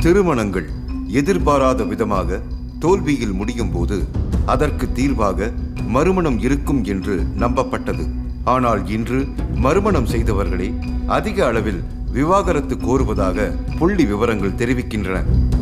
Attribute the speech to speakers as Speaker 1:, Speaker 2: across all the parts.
Speaker 1: திருமணங்கள் எதிர்பாராத விதமாக தோல்வியில் முடியும் போது அதற்கு தீர்வாக மறுமணம் இருக்கும் என்று நம்பப்பட்டது ஆனால் இன்று மறுமணம் செய்தவர்களே அதிக அளவில் விவாகரத்து கோருவதாக புள்ளி விவரங்கள் தெரிவிக்கின்றன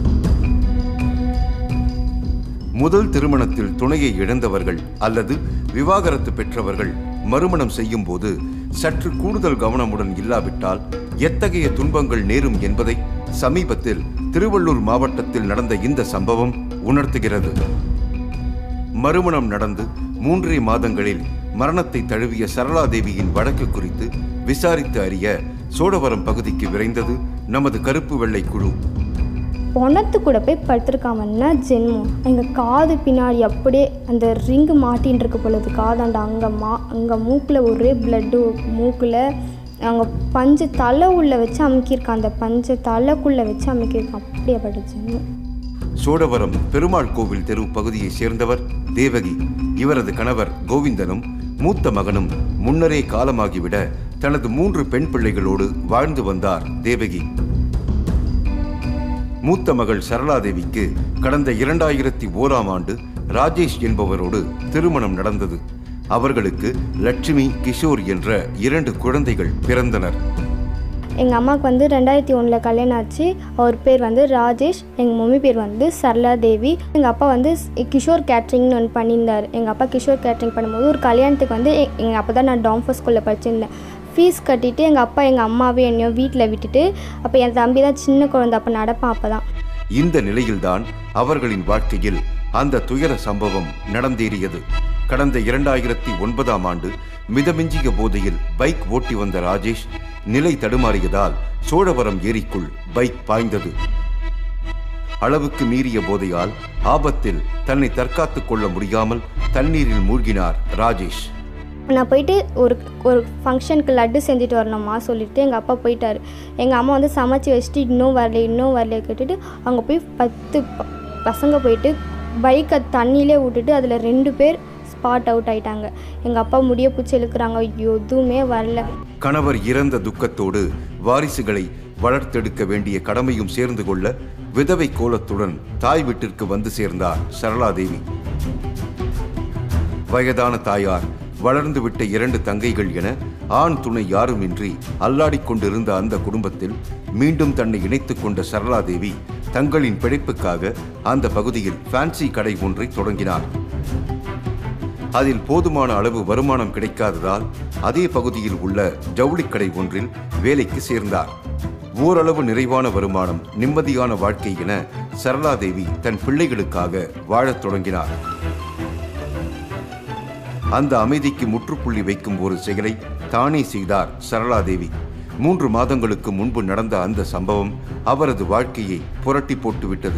Speaker 1: முதல் திருமணத்தில் துணையை இழந்தவர்கள் அல்லது விவாகரத்து பெற்றவர்கள் மறுமணம் செய்யும் போது சற்று கூடுதல் கவனமுடன் இல்லாவிட்டால் எத்தகைய துன்பங்கள் நேரும் என்பதை சமீபத்தில் திருவள்ளூர் மாவட்டத்தில் நடந்த இந்த சம்பவம் உணர்த்துகிறது மறுமணம் நடந்து மூன்றே மாதங்களில் மரணத்தை தழுவிய சரளாதேவியின் வழக்கு குறித்து விசாரித்து அறிய சோழவரம் பகுதிக்கு விரைந்தது நமது கருப்பு வெள்ளை குழு
Speaker 2: பொணத்து கூட போய் படுத்திருக்காமன்னா ஜென்மம் எங்கள் காது பின்னாடி அப்படியே அந்த ரிங்கு மாட்டின்னு இருக்கு பொழுது காதாண்ட அங்கே மா அங்கே மூக்கில் ஒரே பிளட்டு மூக்கில் அங்கே பஞ்சு தலை உள்ள வச்சு அமுக்கியிருக்கான் அந்த பஞ்சை தலைக்குள்ளே வச்சு அமுக்கியிருக்கான் அப்படியே பட்ட ஜென்மம்
Speaker 1: சோழவரம் பெருமாள் கோவில் தெரு பகுதியைச் சேர்ந்தவர் தேவகி இவரது கணவர் கோவிந்தனும் மூத்த மகனும் முன்னரே காலமாகிவிட தனது மூன்று பெண் பிள்ளைகளோடு வாழ்ந்து வந்தார் தேவகி மூத்த மகள் சரளாதேவிக்கு கடந்த இரண்டாயிரத்தி ஓராம் ஆண்டு ராஜேஷ் என்பவரோடு திருமணம் நடந்தது அவர்களுக்கு லட்சுமி கிஷோர் என்ற இரண்டு குழந்தைகள் பிறந்தனர்
Speaker 2: எங்கள் அம்மாவுக்கு வந்து ரெண்டாயிரத்தி ஒன்றில் கல்யாணம் ஆச்சு அவர் பேர் வந்து ராஜேஷ் எங்கள் மம்மி பேர் வந்து சரளா தேவி எங்கள் அப்பா வந்து ஸ்- கிஷோர் கேட்ரிங்னு ஒன்று பண்ணியிருந்தார் எங்கள் அப்பா கிஷோர் கேட்ரிங் பண்ணும்போது ஒரு கல்யாணத்துக்கு வந்து எங்கள் அப்பா தான் நான் டாம்ஃபர் ஸ்கூலில் படிச்சிருந்தேன் ஃபீஸ் கட்டிட்டு எங்கள் அப்பா எங்கள் அம்மாவையும் என்னையும் வீட்டில் விட்டுட்டு அப்போ என் தம்பி தான் சின்ன குழந்தை அப்போ நடப்பான் அப்போ தான்
Speaker 1: இந்த நிலையில்தான் அவர்களின் வாழ்க்கையில் அந்த துயர சம்பவம் நடந்தேறியது கடந்த இரண்டாயிரத்தி ஒன்பதாம் ஆண்டு மிதமிஞ்சிய போதையில் பைக் ஓட்டி வந்த ராஜேஷ் நிலை தடுமாறியதால் சோழவரம் ஏரிக்குள் பைக் பாய்ந்தது அளவுக்கு மீறிய போதையால் ஆபத்தில் தன்னை தற்காத்துக் கொள்ள முடியாமல் தண்ணீரில் மூழ்கினார் ராஜேஷ்
Speaker 2: நான் போயிட்டு ஒரு ஒரு ஃபங்க்ஷனுக்கு லட்டு செஞ்சுட்டு வரணுமா சொல்லிட்டு எங்கள் அப்பா போயிட்டார் எங்கள் அம்மா வந்து சமைச்சு வச்சுட்டு இன்னும் வரல இன்னும் வரல கேட்டுட்டு அங்கே போய் பத்து ப- பசங்க போயிட்டு பைக்கை தண்ணியிலே விட்டுட்டு அதில் ரெண்டு பேர் ஸ்பாட் அவுட் ஆயிட்டாங்க எங்கள் அப்பா முடிய பூச்சி இழுக்கிறாங்க ஐயோ எதுவுமே வரல
Speaker 1: கணவர் இறந்த துக்கத்தோடு வாரிசுகளை வளர்த்தெடுக்க வேண்டிய கடமையும் சேர்ந்து கொள்ள விதவை கோலத்துடன் தாய் வீட்டிற்கு வந்து சேர்ந்தார் சரளாதேவி வயதான தாயார் வளர்ந்துவிட்ட இரண்டு தங்கைகள் என ஆண் துணை யாருமின்றி அல்லாடிக் கொண்டிருந்த அந்த குடும்பத்தில் மீண்டும் தன்னை இணைத்துக் கொண்ட சரளாதேவி தங்களின் பிழைப்புக்காக அந்த பகுதியில் ஃபேன்சி கடை ஒன்றை தொடங்கினார் அதில் போதுமான அளவு வருமானம் கிடைக்காததால் அதே பகுதியில் உள்ள ஜவுளிக் கடை ஒன்றில் வேலைக்கு சேர்ந்தார் ஓரளவு நிறைவான வருமானம் நிம்மதியான வாழ்க்கை என சரளாதேவி தன் பிள்ளைகளுக்காக வாழத் தொடங்கினார் அந்த அமைதிக்கு முற்றுப்புள்ளி வைக்கும் ஒரு செயலை தானே செய்தார் சரளாதேவி மூன்று மாதங்களுக்கு முன்பு நடந்த அந்த சம்பவம் அவரது வாழ்க்கையை புரட்டி போட்டுவிட்டது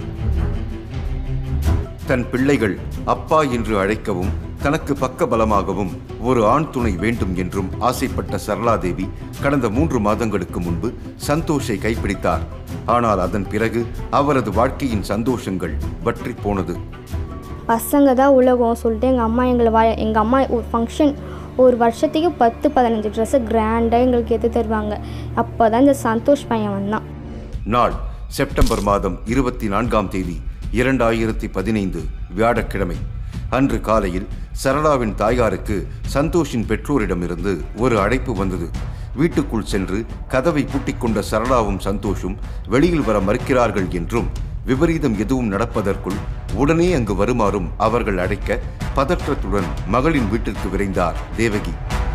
Speaker 1: தன் பிள்ளைகள் அப்பா என்று அழைக்கவும் தனக்கு பக்க பலமாகவும் ஒரு ஆண் துணை வேண்டும் என்றும் ஆசைப்பட்ட சரளாதேவி கடந்த மூன்று மாதங்களுக்கு முன்பு சந்தோஷை கைப்பிடித்தார் ஆனால் அதன் பிறகு அவரது வாழ்க்கையின் சந்தோஷங்கள் வற்றி போனது
Speaker 2: பசங்க தான் உலகம் சொல்லிட்டு எங்கள் அம்மா எங்களை வா எங்கள் அம்மா ஒரு ஃபங்க்ஷன் ஒரு வருஷத்துக்கு பத்து பதினஞ்சு ட்ரெஸ்ஸை கிராண்டாக எங்களுக்கு எடுத்து தருவாங்க அப்போ தான் இந்த சந்தோஷ் பையன் வந்தான்
Speaker 1: நாள் செப்டம்பர் மாதம் இருபத்தி நான்காம் தேதி இரண்டாயிரத்தி பதினைந்து வியாழக்கிழமை அன்று காலையில் சரளாவின் தாயாருக்கு சந்தோஷின் பெற்றோரிடமிருந்து ஒரு அழைப்பு வந்தது வீட்டுக்குள் சென்று கதவை பூட்டிக் கொண்ட சரளாவும் சந்தோஷும் வெளியில் வர மறுக்கிறார்கள் என்றும் விபரீதம் எதுவும் நடப்பதற்குள் உடனே அங்கு வருமாறும் அவர்கள் அழைக்க பதற்றத்துடன் மகளின் வீட்டிற்கு விரைந்தார் தேவகி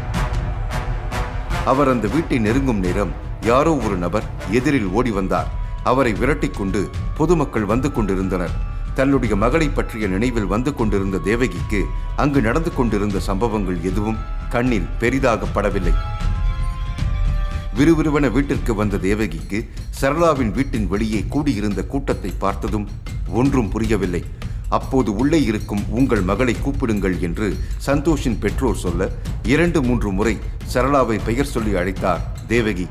Speaker 1: அவர் அந்த வீட்டை நெருங்கும் நேரம் யாரோ ஒரு நபர் எதிரில் ஓடி வந்தார் அவரை விரட்டிக் கொண்டு பொதுமக்கள் வந்து கொண்டிருந்தனர் தன்னுடைய மகளை பற்றிய நினைவில் வந்து கொண்டிருந்த தேவகிக்கு அங்கு நடந்து கொண்டிருந்த சம்பவங்கள் எதுவும் கண்ணில் பெரிதாக படவில்லை விறுவிறுவென வீட்டிற்கு வந்த தேவகிக்கு சரளாவின் வீட்டின் வெளியே கூடியிருந்த கூட்டத்தை பார்த்ததும் ஒன்றும் புரியவில்லை அப்போது உள்ளே இருக்கும் உங்கள் மகளை கூப்பிடுங்கள் என்று சந்தோஷின் பெற்றோர் சொல்ல இரண்டு மூன்று முறை சரளாவை பெயர் சொல்லி அழைத்தார் தேவகி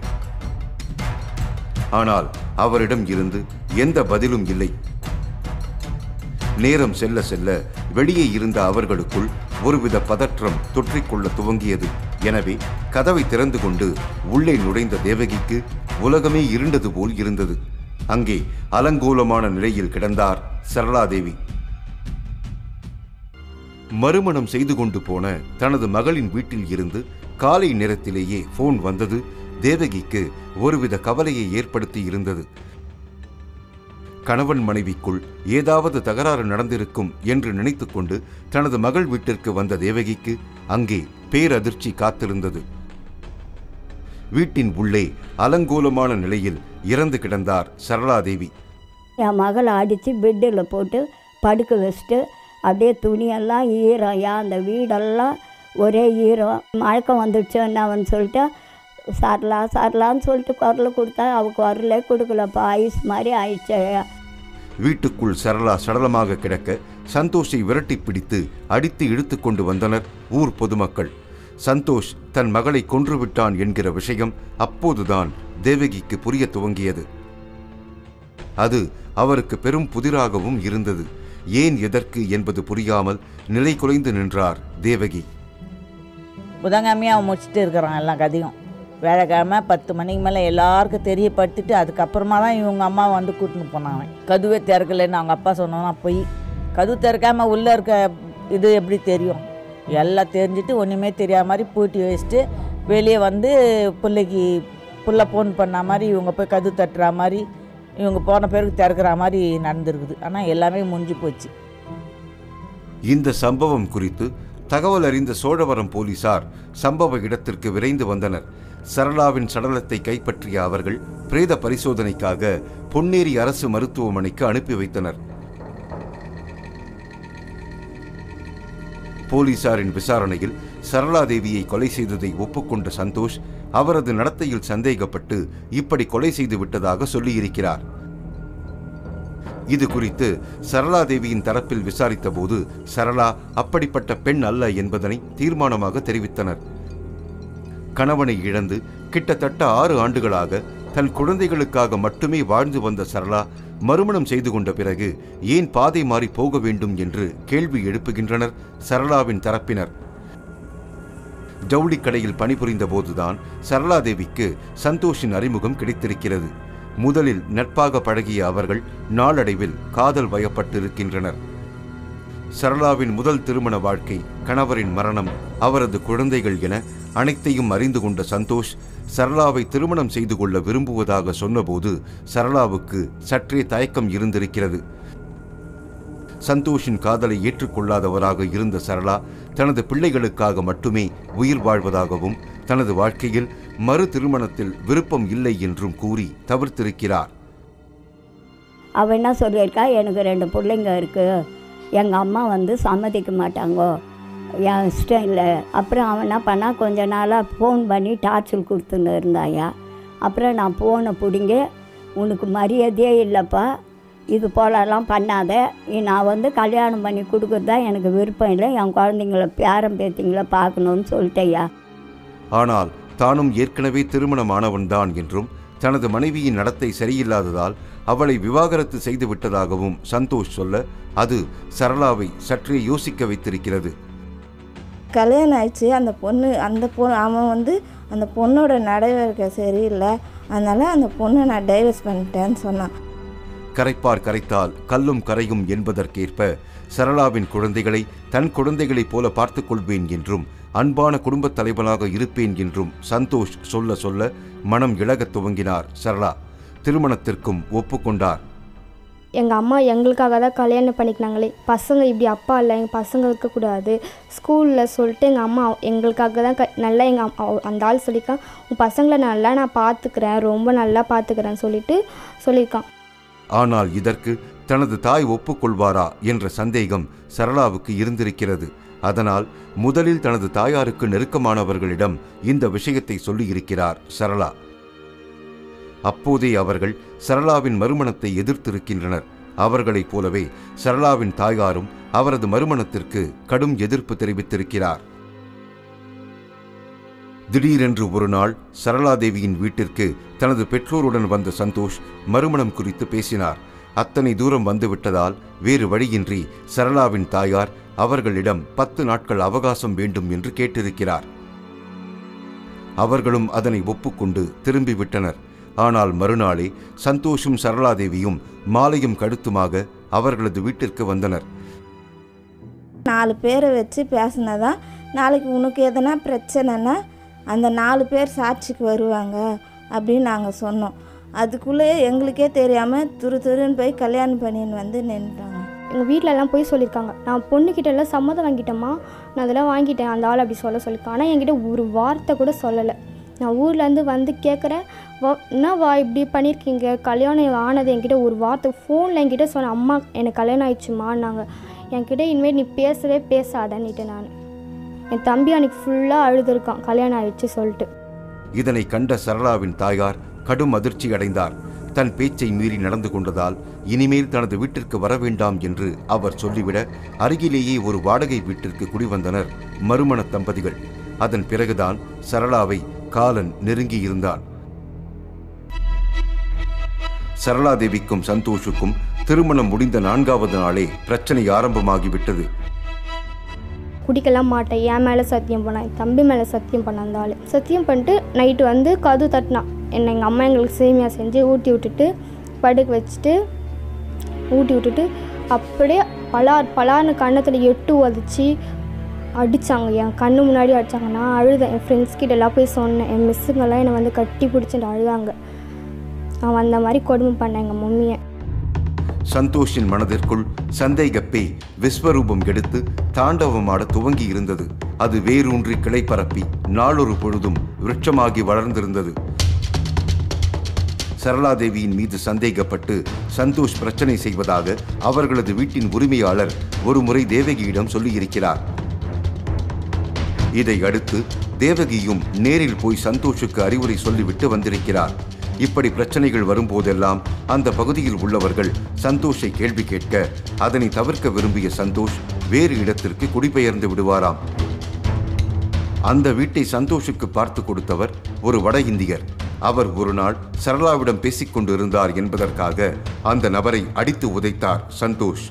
Speaker 1: ஆனால் அவரிடம் இருந்து எந்த பதிலும் இல்லை நேரம் செல்ல செல்ல வெளியே இருந்த அவர்களுக்குள் ஒருவித பதற்றம் தொற்றிக்கொள்ள துவங்கியது எனவே கதவை திறந்து கொண்டு உள்ளே நுழைந்த தேவகிக்கு உலகமே இருண்டது போல் இருந்தது அங்கே அலங்கோலமான நிலையில் கிடந்தார் சரளாதேவி மறுமணம் செய்து கொண்டு போன தனது மகளின் வீட்டில் இருந்து காலை நேரத்திலேயே போன் வந்தது தேவகிக்கு ஒருவித கவலையை ஏற்படுத்தி இருந்தது கணவன் மனைவிக்குள் ஏதாவது தகராறு நடந்திருக்கும் என்று நினைத்துக்கொண்டு தனது மகள் வீட்டிற்கு வந்த தேவகிக்கு அங்கே பேரதிர்ச்சி காத்திருந்தது வீட்டின் உள்ளே அலங்கோலமான நிலையில் இறந்து கிடந்தார் சரளாதேவி
Speaker 3: என் மகளை அடித்து பெட்டில் போட்டு படுக்க வச்சுட்டு அப்படியே துணியெல்லாம் ஈரம் ஏன் அந்த வீடெல்லாம் ஒரே ஈரம் மயக்கம் வந்துடுச்சு என்னவன்னு சொல்லிட்டு சரலா சரலான்னு சொல்லிட்டு குரல் கொடுத்தா அவள் குரலே கொடுக்கலப்பா ஐஸ் மாதிரி ஆயிடுச்சு
Speaker 1: வீட்டுக்குள் சரளா சடலமாக கிடக்க சந்தோஷை விரட்டி பிடித்து அடித்து இழுத்து கொண்டு வந்தனர் ஊர் பொதுமக்கள் சந்தோஷ் தன் மகளை கொன்றுவிட்டான் என்கிற விஷயம் அப்போதுதான் தேவகிக்கு புரிய துவங்கியது அது அவருக்கு பெரும் புதிராகவும் இருந்தது ஏன் எதற்கு என்பது புரியாமல் நிலை குலைந்து நின்றார் தேவகி
Speaker 4: புதன்கிழமையாக அவன் முடிச்சுட்டு இருக்கிறான் எல்லா கதையும் வேலைக்கிழமை பத்து மணிக்கு மேலே எல்லாருக்கும் தெரியப்படுத்திட்டு அதுக்கப்புறமா தான் இவங்க அம்மா வந்து கூட்டின்னு போனாங்க கதுவே திறக்கலைன்னு அவங்க அப்பா சொன்னா போய் கதவு திறக்காம உள்ளே இருக்க இது எப்படி தெரியும் எல்லாம் தெரிஞ்சுட்டு ஒன்றுமே தெரியாத மாதிரி பூட்டி வச்சுட்டு வெளியே வந்து பிள்ளைக்கு புள்ள ஃபோன் பண்ண மாதிரி இவங்க போய் கதவு தட்டுற மாதிரி இவங்க போன பிறகு திறக்கிற மாதிரி நடந்திருக்குது ஆனால் எல்லாமே முடிஞ்சு போச்சு
Speaker 1: இந்த சம்பவம் குறித்து தகவல் அறிந்த சோழவரம் போலீசார் சம்பவ இடத்திற்கு விரைந்து வந்தனர் சரளாவின் சடலத்தை கைப்பற்றிய அவர்கள் பிரேத பரிசோதனைக்காக பொன்னேரி அரசு மருத்துவமனைக்கு அனுப்பி வைத்தனர் போலீசாரின் விசாரணையில் சரளாதேவியை கொலை செய்ததை ஒப்புக்கொண்ட சந்தோஷ் அவரது நடத்தையில் சந்தேகப்பட்டு இப்படி கொலை செய்து விட்டதாக சொல்லியிருக்கிறார் இது குறித்து சரளாதேவியின் தரப்பில் விசாரித்தபோது சரளா அப்படிப்பட்ட பெண் அல்ல என்பதனை தீர்மானமாக தெரிவித்தனர் கணவனை இழந்து கிட்டத்தட்ட ஆறு ஆண்டுகளாக தன் குழந்தைகளுக்காக மட்டுமே வாழ்ந்து வந்த சரளா மறுமணம் செய்து கொண்ட பிறகு ஏன் பாதை மாறி போக வேண்டும் என்று கேள்வி எழுப்புகின்றனர் சரளாவின் தரப்பினர் ஜவுளி கடையில் பணிபுரிந்த போதுதான் சரளாதேவிக்கு சந்தோஷின் அறிமுகம் கிடைத்திருக்கிறது முதலில் நட்பாக பழகிய அவர்கள் நாளடைவில் காதல் வயப்பட்டிருக்கின்றனர் சரளாவின் முதல் திருமண வாழ்க்கை கணவரின் மரணம் அவரது குழந்தைகள் என அனைத்தையும் அறிந்து கொண்ட சந்தோஷ் சரளாவை திருமணம் செய்து கொள்ள விரும்புவதாக சொன்னபோது சரளாவுக்கு சற்றே தயக்கம் இருந்திருக்கிறது சந்தோஷின் காதலை ஏற்றுக்கொள்ளாதவராக இருந்த சரளா தனது பிள்ளைகளுக்காக மட்டுமே உயிர் வாழ்வதாகவும் தனது வாழ்க்கையில் மறு திருமணத்தில் விருப்பம் இல்லை என்றும் கூறி தவிர்த்திருக்கிறார்
Speaker 3: அவள் என்ன சொல்லியிருக்கா எனக்கு ரெண்டு பிள்ளைங்க இருக்குது எங்கள் அம்மா வந்து சம்மதிக்க மாட்டாங்கோ என் இஷ்டம் இல்லை அப்புறம் அவன் என்ன பண்ணா கொஞ்ச நாளாக ஃபோன் பண்ணி டார்ச்சல் கொடுத்துன்னு இருந்தாயா அப்புறம் நான் ஃபோனை பிடிங்க உனக்கு மரியாதையே இல்லைப்பா இது போலலாம் பண்ணாத இ- நான் வந்து கல்யாணம் பண்ணி கொடுக்குறது தான் எனக்கு விருப்பம் இல்லை என் குழந்தைங்கள பேரன் பேத்திங்கள பார்க்கணுன்னு சொல்லிட்டேயா
Speaker 1: ஆனால் தானும் ஏற்கனவே திருமணமானவன்தான் என்றும் தனது மனைவியின் நடத்தை சரியில்லாததால் அவளை விவாகரத்து செய்து விட்டதாகவும் சந்தோஷ் சொல்ல அது சரளாவை சற்றே யோசிக்க வைத்திருக்கிறது
Speaker 5: கல்யாணம் ஆயிடுச்சு அந்த பொண்ணு அந்த பொண்ணு அவன் வந்து அந்த பொண்ணோட நடவடிக்கை சரியில்லை அதனால் அந்த பொண்ணை நான் டைவர்ஸ் பண்ணிட்டேன்னு சொன்னான்
Speaker 1: கரைப்பார் கரைத்தால் கல்லும் கரையும் என்பதற்கேற்ப சரளாவின் குழந்தைகளை தன் குழந்தைகளைப் போல பார்த்துக் கொள்வேன் என்றும் அன்பான குடும்பத் தலைவனாக இருப்பேன் என்றும் சந்தோஷ் சொல்ல சொல்ல மனம் இழகத் துவங்கினார் சரளா திருமணத்திற்கும் ஒப்புக்கொண்டார்
Speaker 2: எங்கள் அம்மா எங்களுக்காக தான் கல்யாணம் பண்ணிக்கினாங்களே பசங்க இப்படி அப்பா இல்லை எங்கள் பசங்க இருக்கக்கூடாது ஸ்கூலில் சொல்லிட்டு எங்கள் அம்மா எங்களுக்காக தான் க நல்லா எங்கள் அந்த ஆள் சொல்லியிருக்கான் உன் பசங்களை நல்லா நான் பார்த்துக்கிறேன் ரொம்ப நல்லா பார்த்துக்கிறேன் சொல்லிட்டு சொல்லியிருக்கான்
Speaker 1: ஆனால் இதற்கு தனது தாய் ஒப்புக்கொள்வாரா என்ற சந்தேகம் சரளாவுக்கு இருந்திருக்கிறது அதனால் முதலில் தனது தாயாருக்கு நெருக்கமானவர்களிடம் இந்த விஷயத்தை சொல்லியிருக்கிறார் சரளா அப்போதே அவர்கள் சரளாவின் மறுமணத்தை எதிர்த்திருக்கின்றனர் அவர்களைப் போலவே சரளாவின் தாயாரும் அவரது மறுமணத்திற்கு கடும் எதிர்ப்பு தெரிவித்திருக்கிறார் திடீரென்று ஒரு நாள் சரளாதேவியின் வீட்டிற்கு தனது பெற்றோருடன் வந்த சந்தோஷ் மறுமணம் குறித்து பேசினார் அத்தனை தூரம் வந்துவிட்டதால் வேறு வழியின்றி சரளாவின் தாயார் அவர்களிடம் பத்து நாட்கள் அவகாசம் வேண்டும் என்று கேட்டிருக்கிறார் அவர்களும் அதனை ஒப்புக்கொண்டு திரும்பிவிட்டனர் ஆனால் மறுநாளே சந்தோஷும் சரளாதேவியும் மாலையும் கழுத்துமாக அவர்களது வீட்டிற்கு வந்தனர்
Speaker 5: நாலு பேரை வச்சு பேசினதான் நாளைக்கு உனக்கு எதனா பிரச்சனைனா அந்த நாலு பேர் சாட்சிக்கு வருவாங்க அப்படின்னு நாங்கள் சொன்னோம் அதுக்குள்ளே எங்களுக்கே தெரியாமல் துரு துருன்னு போய் கல்யாணம் பண்ணின்னு வந்து நின்றுட்டாங்க
Speaker 2: எங்கள் வீட்டிலலாம் போய் சொல்லியிருக்காங்க நான் பொண்ணுக்கிட்ட எல்லாம் சம்மதம் வாங்கிட்டேம்மா நான் அதெல்லாம் வாங்கிட்டேன் அந்த ஆள் அப்படி சொல்ல சொல்லியிருக்கான் ஆனால் என்கிட்ட ஒரு வார்த்தை கூட சொல்லலை நான் ஊர்லேருந்து வந்து கேட்குறேன் வா என்ன வா இப்படி பண்ணியிருக்கீங்க கல்யாணம் ஆனது என்கிட்ட ஒரு வார்த்தை ஃபோனில் என்கிட்ட சொன்னேன் அம்மா எனக்கு கல்யாணம் ஆயிடுச்சுமான்னாங்க என்கிட்ட இனிமேல் நீ பேசவே பேசாதன்னுட்டு நான் என் தம்பி அன்னைக்கு ஃபுல்லாக அழுதுருக்கான் கல்யாணம் ஆயிடுச்சு சொல்லிட்டு
Speaker 1: இதனை கண்ட சரளாவின் தாயார் கடும் அதிர்ச்சி அடைந்தார் தன் பேச்சை மீறி நடந்து கொண்டதால் இனிமேல் தனது வீட்டிற்கு வர வேண்டாம் என்று அவர் சொல்லிவிட அருகிலேயே ஒரு வாடகை வீட்டிற்கு குடிவந்தனர் மறுமண தம்பதிகள் அதன் பிறகுதான் சரளாவை காலன் நெருங்கி இருந்தான் சரளாதேவிக்கும் சந்தோஷுக்கும் திருமணம் முடிந்த நான்காவது நாளே பிரச்சனை ஆரம்பமாகிவிட்டது
Speaker 2: குடிக்கலாம் மாட்டேன் என் மேலே சத்தியம் பண்ணான் என் தம்பி மேலே சத்தியம் பண்ண அந்த ஆள் சத்தியம் பண்ணிட்டு நைட்டு வந்து கது தட்டினான் என்னை எங்கள் அம்மா எங்களுக்கு சேமியா செஞ்சு ஊட்டி விட்டுட்டு படுக்க வச்சுட்டு ஊட்டி விட்டுட்டு அப்படியே பலார் பலார்னு கன்னத்தில் எட்டு உதச்சி அடித்தாங்க என் கண்ணு முன்னாடி அடித்தாங்க நான் அழுதேன் என் ஃப்ரெண்ட்ஸ் கிட்ட எல்லாம் போய் சொன்னேன் என் மிஸ்ஸுங்கெல்லாம் என்னை வந்து கட்டி பிடிச்சிட்டு அழுதாங்க அவன் அந்த மாதிரி கொடுமை பண்ணேன் எங்கள் மம்மியை
Speaker 1: சந்தோஷின் மனதிற்குள் சந்தேக பேய் விஸ்வரூபம் எடுத்து தாண்டவமாட துவங்கி இருந்தது அது வேரூன்றி கிளை பரப்பி நாளொரு பொழுதும் விருட்சமாகி வளர்ந்திருந்தது சரளாதேவியின் மீது சந்தேகப்பட்டு சந்தோஷ் பிரச்சனை செய்வதாக அவர்களது வீட்டின் உரிமையாளர் ஒருமுறை தேவகியிடம் சொல்லியிருக்கிறார் இதை அடுத்து தேவகியும் நேரில் போய் சந்தோஷுக்கு அறிவுரை சொல்லிவிட்டு வந்திருக்கிறார் இப்படி பிரச்சனைகள் வரும்போதெல்லாம் அந்த பகுதியில் உள்ளவர்கள் சந்தோஷை கேள்வி கேட்க அதனை தவிர்க்க விரும்பிய சந்தோஷ் வேறு இடத்திற்கு குடிபெயர்ந்து விடுவாராம் அந்த வீட்டை சந்தோஷுக்கு பார்த்து கொடுத்தவர் ஒரு வட இந்தியர் அவர் ஒரு நாள் சரளாவிடம் பேசிக் கொண்டிருந்தார் என்பதற்காக அந்த நபரை அடித்து உதைத்தார் சந்தோஷ்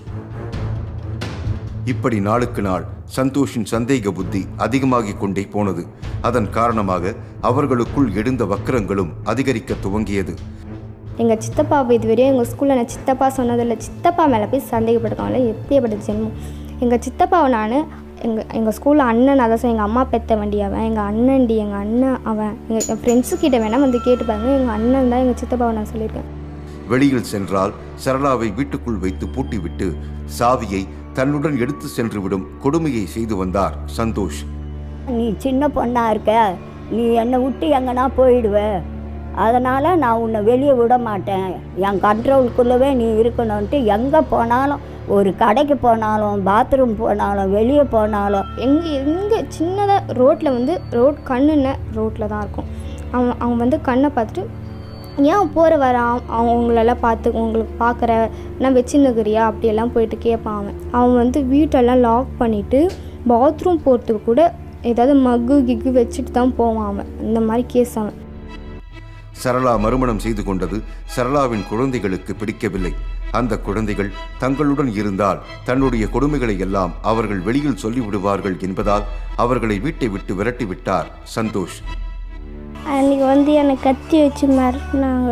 Speaker 1: இப்படி நாளுக்கு நாள் சந்தோஷின் சந்தேக புத்தி அதிகமாகிக் கொண்டே போனது அதன் காரணமாக அவர்களுக்குள் எழுந்த வக்கிரங்களும் அதிகரிக்க துவங்கியது
Speaker 2: எங்கள் சித்தப்பாவை இதுவரையும் எங்கள் ஸ்கூலில் நான் சித்தப்பா சொன்னதில்லை சித்தப்பா மேலே போய் சந்தேகப்பட்டிருக்காங்களே எப்படிப்பட்ட ஜென்மம் எங்கள் சித்தப்பாவை நான் எங்கள் எங்கள் ஸ்கூலில் அண்ணன் அதான் சார் எங்கள் அம்மா பெத்த வண்டி அவன் எங்கள் அண்ணன்டி எங்கள் அண்ணன் அவன் எங்கள் என் ஃப்ரெண்ட்ஸு கிட்ட வேணால் வந்து கேட்டு பாருங்க எங்கள் அண்ணன் தான் எங்கள் சித்தப்பாவை நான் சொல்லியிருக்கேன்
Speaker 1: வெளியில் சென்றால் சரளாவை வீட்டுக்குள் வைத்து பூட்டிவிட்டு சாவியை தன்னுடன் எடுத்து சென்றுவிடும் கொடுமையை செய்து வந்தார் சந்தோஷ்
Speaker 3: நீ சின்ன பொண்ணாக இருக்க நீ என்னை விட்டு எங்கன்னா போயிடுவ அதனால் நான் உன்னை வெளியே விட மாட்டேன் என் கண்ட்ரோலுக்குள்ளவே நீ இருக்கணும்ன்ட்டு எங்கே போனாலும் ஒரு கடைக்கு போனாலும் பாத்ரூம் போனாலும் வெளியே போனாலும்
Speaker 2: எங்கே எங்கே சின்னதாக ரோட்டில் வந்து ரோட் கண்ணுன்னு ரோட்டில் தான் இருக்கும் அவன் அவன் வந்து கண்ணை பார்த்துட்டு ஏன் போகிற வர அவங்களெல்லாம் பார்த்து உங்களுக்கு பார்க்குற நான் வச்சுன்னுக்கிறியா அப்படியெல்லாம் போயிட்டு கேட்பான் அவன் அவன் வந்து வீட்டெல்லாம் லாக் பண்ணிவிட்டு பாத்ரூம் போகிறதுக்கு கூட ஏதாவது மக்கு கிக்கு வச்சுட்டு தான் போவான் அவன் இந்த மாதிரி கேஸ் அவன்
Speaker 1: சரளா மறுமணம் செய்து கொண்டது சரளாவின் குழந்தைகளுக்கு பிடிக்கவில்லை அந்த குழந்தைகள் தங்களுடன் இருந்தால் தன்னுடைய கொடுமைகளை எல்லாம் அவர்கள் வெளியில் சொல்லிவிடுவார்கள் என்பதால் அவர்களை வீட்டை விட்டு விரட்டி விட்டார் சந்தோஷ்
Speaker 6: அன்றைக்கி வந்து என்னை கத்தி வச்சு மிரட்டினாங்க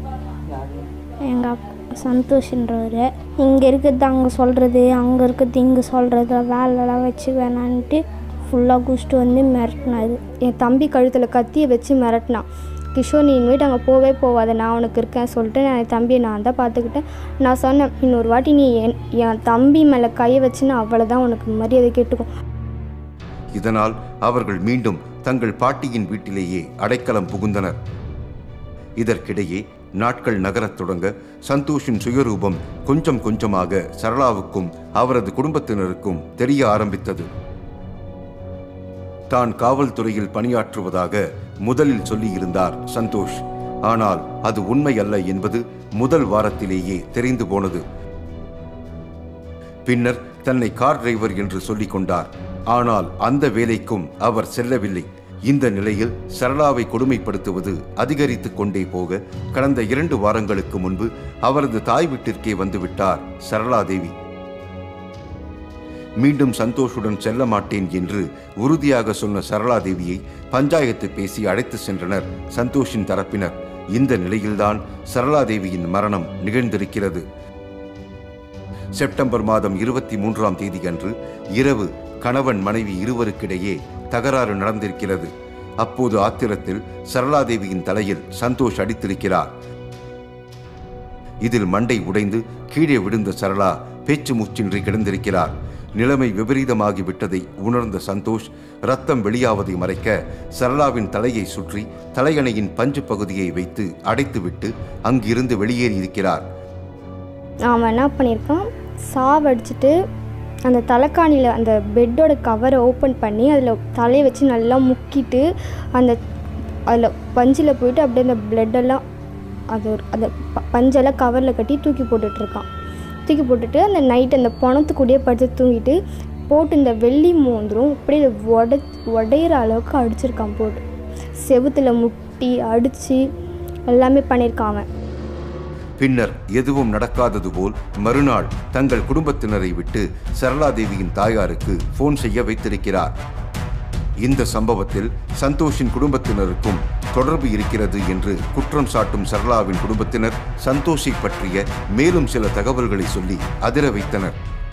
Speaker 6: எங்கள் அப் சந்தோஷன்றவர் இங்கே இருக்கிறது அங்கே சொல்கிறது அங்கே இருக்கிறது இங்கே சொல்கிறது வேலைலாம் வச்சு வேணான்ட்டு ஃபுல்லாக குடிச்சிட்டு வந்து மிரட்டினாரு
Speaker 2: என் தம்பி கழுத்தில் கத்தியை வச்சு மிரட்டினான் கிஷோர் நீ இனிமேட்டு அங்கே போவே போவாத நான் உனக்கு இருக்கேன் சொல்லிட்டு நான் என் தம்பியை நான் தான் பார்த்துக்கிட்டேன் நான் சொன்னேன் இன்னொரு வாட்டி நீ என் என் தம்பி மேலே கையை வச்சுன்னா அவ்வளோதான் உனக்கு மரியாதை கேட்டுக்கும்
Speaker 1: இதனால் அவர்கள் மீண்டும் தங்கள் பாட்டியின் வீட்டிலேயே அடைக்கலம் புகுந்தனர் இதற்கிடையே நாட்கள் நகரத் தொடங்க சந்தோஷின் சுயரூபம் கொஞ்சம் கொஞ்சமாக சரளாவுக்கும் அவரது குடும்பத்தினருக்கும் தெரிய ஆரம்பித்தது தான் காவல்துறையில் பணியாற்றுவதாக முதலில் சொல்லியிருந்தார் சந்தோஷ் ஆனால் அது உண்மை அல்ல என்பது முதல் வாரத்திலேயே தெரிந்து போனது பின்னர் தன்னை கார் டிரைவர் என்று சொல்லிக் கொண்டார் ஆனால் அந்த வேலைக்கும் அவர் செல்லவில்லை இந்த நிலையில் சரளாவை கொடுமைப்படுத்துவது அதிகரித்துக் கொண்டே போக கடந்த இரண்டு வாரங்களுக்கு முன்பு அவரது தாய் வீட்டிற்கே வந்துவிட்டார் சரளாதேவி மீண்டும் சந்தோஷுடன் செல்ல மாட்டேன் என்று உறுதியாக சொன்ன சரளாதேவியை பஞ்சாயத்து பேசி அழைத்து சென்றனர் சந்தோஷின் தரப்பினர் இந்த நிலையில்தான் சரளாதேவியின் மரணம் நிகழ்ந்திருக்கிறது செப்டம்பர் மாதம் இருபத்தி மூன்றாம் தேதியன்று இரவு கணவன் மனைவி இருவருக்கிடையே தகராறு நடந்திருக்கிறது அப்போது ஆத்திரத்தில் சரளாதேவியின் தலையில் சந்தோஷ் அடித்திருக்கிறார் இதில் மண்டை உடைந்து கீழே விழுந்த சரளா பேச்சு மூச்சின்றி கிடந்திருக்கிறார் நிலைமை விபரீதமாகி விட்டதை உணர்ந்த சந்தோஷ் ரத்தம் வெளியாவதை மறைக்க சரளாவின் தலையை சுற்றி தலையணையின் பஞ்சு பகுதியை வைத்து அடைத்துவிட்டு அங்கிருந்து வெளியேறியிருக்கிறார்
Speaker 2: அவன் என்ன பண்ணியிருக்கான் சாவடிச்சிட்டு அந்த தலைக்காணியில் அந்த பெட்டோட கவரை ஓப்பன் பண்ணி அதில் தலையை வச்சு நல்லா முக்கிட்டு அந்த அதில் பஞ்சில் போயிட்டு அப்படியே அந்த பிளட்டெல்லாம் அது ஒரு அந்த ப- பஞ்செல்லாம் கவரில் கட்டி தூக்கி போட்டுட்ருக்கான் தூக்கி போட்டுட்டு அந்த நைட் அந்த பணத்துக்கூடயே படுத்து தூங்கிட்டு போட்டு இந்த வெள்ளி மோந்திரம் அப்படியே உட உடையிற அளவுக்கு அடிச்சிருக்கான் போட்டு செவுத்துல முட்டி அடித்து எல்லாமே பண்ணியிருக்கான் அவன்
Speaker 1: பின்னர் எதுவும் நடக்காதது போல் மறுநாள் தங்கள் குடும்பத்தினரை விட்டு சரளாதேவியின் தாயாருக்கு போன் செய்ய வைத்திருக்கிறார் இந்த சம்பவத்தில் சந்தோஷின் குடும்பத்தினருக்கும் தொடர்பு இருக்கிறது என்று குற்றம் சாட்டும் சரளாவின் குடும்பத்தினர் சந்தோஷை பற்றிய மேலும் சில தகவல்களை சொல்லி அதிர வைத்தனர்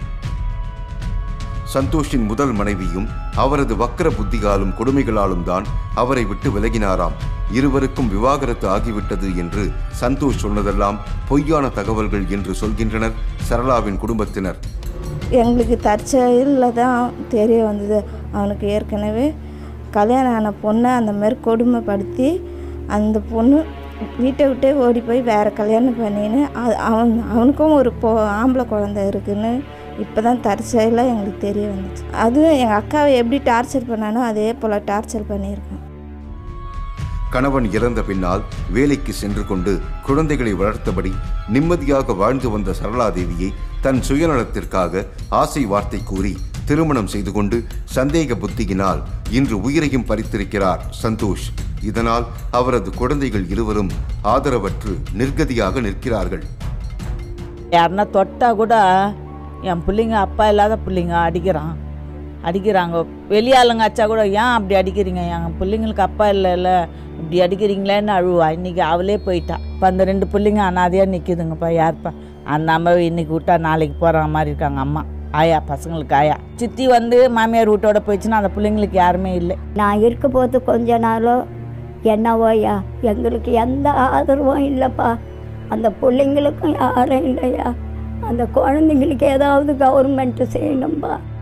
Speaker 1: சந்தோஷின் முதல் மனைவியும் அவரது வக்கர புத்திகாலும் கொடுமைகளாலும் தான் அவரை விட்டு விலகினாராம் இருவருக்கும் விவாகரத்து ஆகிவிட்டது என்று சந்தோஷ் சொன்னதெல்லாம் பொய்யான தகவல்கள் என்று சொல்கின்றனர் சரளாவின் குடும்பத்தினர்
Speaker 5: எங்களுக்கு தற்செயலில் தான் தெரிய வந்தது அவனுக்கு ஏற்கனவே கல்யாணம் ஆன பொண்ணை அந்த மாதிரி கொடுமைப்படுத்தி அந்த பொண்ணு வீட்டை விட்டே ஓடி போய் வேறு கல்யாணம் பண்ணின்னு அது- அவன் அவனுக்கும் ஒரு பொ ஆம்பளை குழந்தை இருக்குன்னு இப்போ தான் தற்செயலாக எங்களுக்கு தெரிய வந்துச்சு அதுவும் எங்கள் அக்காவை எப்படி டார்ச்சர் பண்ணானோ அதே போல் டார்ச்சர் பண்ணியிருக்கான்
Speaker 1: கணவன் இறந்த பின்னால் வேலைக்கு சென்று கொண்டு குழந்தைகளை வளர்த்தபடி நிம்மதியாக வாழ்ந்து வந்த சரளாதேவியை தன் சுயநலத்திற்காக ஆசை வார்த்தை கூறி திருமணம் செய்து கொண்டு சந்தேக புத்தியினால் இன்று உயிரையும் பறித்திருக்கிறார் சந்தோஷ் இதனால் அவரது குழந்தைகள் இருவரும் ஆதரவற்று நிர்கதியாக நிற்கிறார்கள்
Speaker 4: யாருன்னா தொட்டா கூட என் பிள்ளைங்க அப்பா இல்லாத பிள்ளைங்க அடிக்கிறான் அடிக்கிறாங்க வெளியாளுங்க அச்சா கூட ஏன் அப்படி அடிக்கிறீங்க என் பிள்ளைங்களுக்கு அப்பா இல்லைல்ல இப்படி அடிக்கிறீங்களேன்னு அழுவா இன்னைக்கு அவளே போயிட்டா இப்போ அந்த ரெண்டு பிள்ளைங்க அனாதையாக நிற்கிதுங்கப்பா யாருப்பா அந்த அம்மா இன்னைக்கு விட்டா நாளைக்கு போகிற மாதிரி இருக்காங்க அம்மா ஆயா பசங்களுக்கு ஆயா சித்தி வந்து மாமியார் வீட்டோட போயிடுச்சுன்னா அந்த பிள்ளைங்களுக்கு யாருமே இல்லை
Speaker 3: நான் இருக்க போது கொஞ்ச நாளோ என்னவோயா எங்களுக்கு எந்த ஆதரவும் இல்லைப்பா அந்த பிள்ளைங்களுக்கும் யாரும் இல்லையா அந்த குழந்தைங்களுக்கு ஏதாவது கவர்மெண்ட்டு செய்யணும்பா